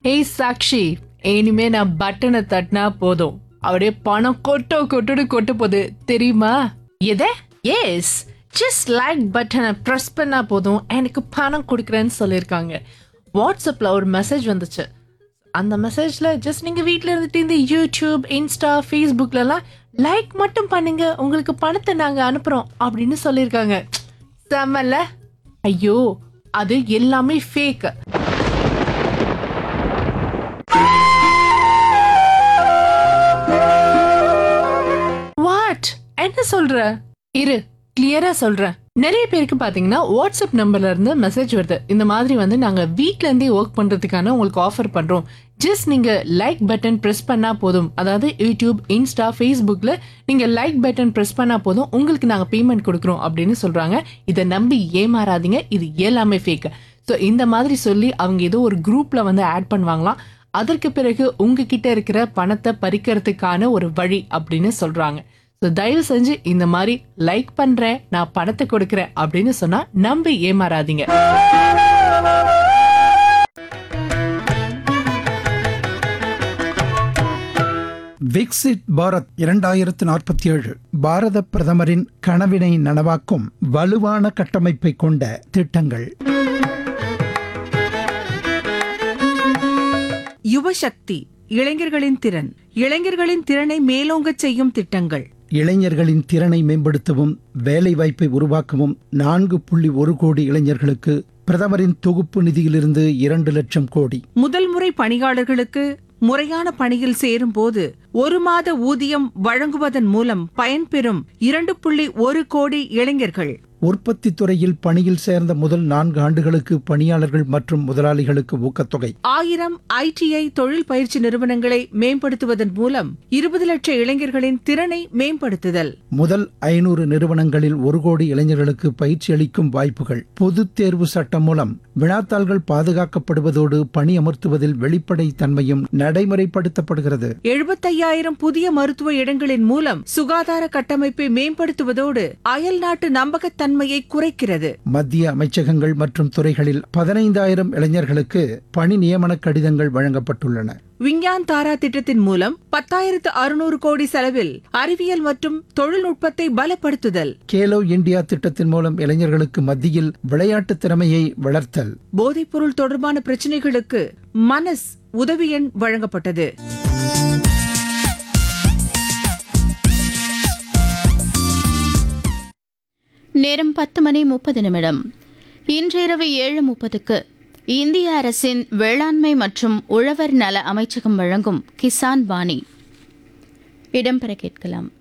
ஏய் சாக்ஷி இனிமே நான் பட்டனை தட்டினா போதும் அப்படியே பணம் கொட்டோ கொட்டுன்னு கொட்ட போகுது தெரியுமா எத எஸ் ஜஸ்ட் லைக் பட்டனை ப்ரெஸ் பண்ணா போதும் எனக்கு பணம் கொடுக்குறேன்னு சொல்லியிருக்காங்க வாட்ஸ்அப்பில் ஒரு மெசேஜ் வந்துச்சு அந்த மெசேஜ்ல ஜஸ்ட் நீங்க வீட்ல இருந்துட்டு இந்த யூடியூப் இன்ஸ்டா ஃபேஸ்புக்லலாம் லைக் மட்டும் பண்ணுங்க உங்களுக்கு பணத்தை நாங்க அனுப்புறோம் அப்படின்னு சொல்லியிருக்காங்க செம்மல்ல ஐயோ அது எல்லாமே ஃபேக் வாட் என்ன சொல்ற இரு கிளியரா சொல்றேன் நிறைய பேருக்கு பாத்தீங்கன்னா வாட்ஸ்அப் நம்பர்ல இருந்து மெசேஜ் வருது இந்த மாதிரி வந்து நாங்க வீட்ல இருந்தே ஒர்க் பண்றதுக்கான உங்களுக்கு ஆஃபர் பண்றோம் ஜஸ்ட் நீங்க லைக் பட்டன் பிரஸ் பண்ணா போதும் அதாவது யூடியூப் இன்ஸ்டா ஃபேஸ்புக்ல நீங்க லைக் பட்டன் பிரஸ் பண்ணா போதும் உங்களுக்கு நாங்க பேமெண்ட் கொடுக்குறோம் அப்படின்னு சொல்றாங்க இதை நம்பி ஏமாறாதீங்க இது எல்லாமே ஃபேக் ஸோ இந்த மாதிரி சொல்லி அவங்க ஏதோ ஒரு குரூப்ல வந்து ஆட் பண்ணுவாங்களாம் அதற்கு பிறகு உங்ககிட்ட இருக்கிற பணத்தை பறிக்கிறதுக்கான ஒரு வழி அப்படின்னு சொல்றாங்க ஸோ தயவு செஞ்சு இந்த மாதிரி லைக் பண்றேன் நான் பணத்தை கொடுக்குறேன் அப்படின்னு சொன்னா நம்பி ஏமாறாதீங்க விக்சிட் பாரத் இரண்டாயிரத்து நாற்பத்தி ஏழு பாரத பிரதமரின் கனவினை நனவாக்கும் வலுவான கட்டமைப்பை கொண்ட திட்டங்கள் யுவசக்தி இளைஞர்களின் திறன் இளைஞர்களின் திறனை மேலோங்கச் செய்யும் திட்டங்கள் இளைஞர்களின் திறனை மேம்படுத்தவும் வேலைவாய்ப்பை உருவாக்கவும் நான்கு புள்ளி ஒரு கோடி இளைஞர்களுக்கு பிரதமரின் தொகுப்பு நிதியிலிருந்து இரண்டு லட்சம் கோடி முதல் முறை பணியாளர்களுக்கு முறையான பணியில் சேரும்போது ஒரு மாத ஊதியம் வழங்குவதன் மூலம் பயன்பெறும் இரண்டு புள்ளி ஒரு கோடி இளைஞர்கள் உற்பத்தி துறையில் பணியில் சேர்ந்த முதல் நான்கு ஆண்டுகளுக்கு பணியாளர்கள் மற்றும் முதலாளிகளுக்கு ஊக்கத்தொகை ஆயிரம் ஐடிஐ தொழில் பயிற்சி நிறுவனங்களை மேம்படுத்துவதன் மூலம் இருபது லட்சம் இளைஞர்களின் திறனை மேம்படுத்துதல் முதல் ஐநூறு நிறுவனங்களில் ஒரு கோடி இளைஞர்களுக்கு பயிற்சி அளிக்கும் வாய்ப்புகள் பொதுத் தேர்வு சட்டம் மூலம் வினாத்தாள்கள் பாதுகாக்கப்படுவதோடு பணி அமர்த்துவதில் வெளிப்படை தன்மையும் நடைமுறைப்படுத்தப்படுகிறது எழுபத்தையாயிரம் புதிய மருத்துவ இடங்களின் மூலம் சுகாதார கட்டமைப்பை மேம்படுத்துவதோடு அயல் நாட்டு நம்பகத்தன்மையை குறைக்கிறது மத்திய அமைச்சகங்கள் மற்றும் துறைகளில் பதினைந்தாயிரம் இளைஞர்களுக்கு பணி நியமன கடிதங்கள் வழங்கப்பட்டுள்ளன விஞ்ஞான் தாரா திட்டத்தின் மூலம் பத்தாயிரத்து அறுநூறு கோடி செலவில் அறிவியல் மற்றும் தொழில்நுட்பத்தை பலப்படுத்துதல் கேலோ இந்தியா திட்டத்தின் மூலம் இளைஞர்களுக்கு மத்தியில் விளையாட்டு திறமையை வளர்த்தல் போதைப்பொருள் தொடர்பான பிரச்சனைகளுக்கு மனஸ் உதவி எண் வழங்கப்பட்டது நேரம் பத்து மணி முப்பது நிமிடம் இன்றிரவு ஏழு முப்பதுக்கு இந்திய அரசின் வேளாண்மை மற்றும் உழவர் நல அமைச்சகம் வழங்கும் கிசான் வாணி இடம்பெற கேட்கலாம்